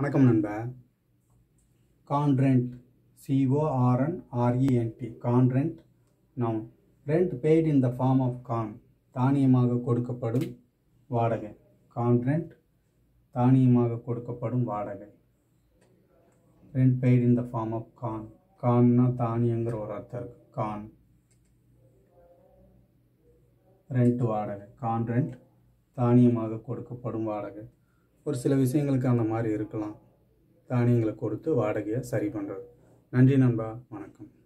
வணக்கம் நண்பா corn rent C O R N R E N T corn rent noun rent paid in the form of corn தானியமாக கொடுக்கப்படும் வாடகை கான்ரெண்ட் தானியமாக கொடுக்கப்படும் வாடகை rent paid in the form of corn கான்னா தானியங்கிற ஒரு அர்த்தம் இருக்கு கான் ரெண்ட் வாடகை கான் ரெண்ட் தானியமாக கொடுக்கப்படும் வாடகை ஒரு சில விஷயங்களுக்கு அந்த மாதிரி இருக்கலாம் தானியங்களை கொடுத்து வாடகையை சரி பண்ணுறது நன்றி நண்பா வணக்கம்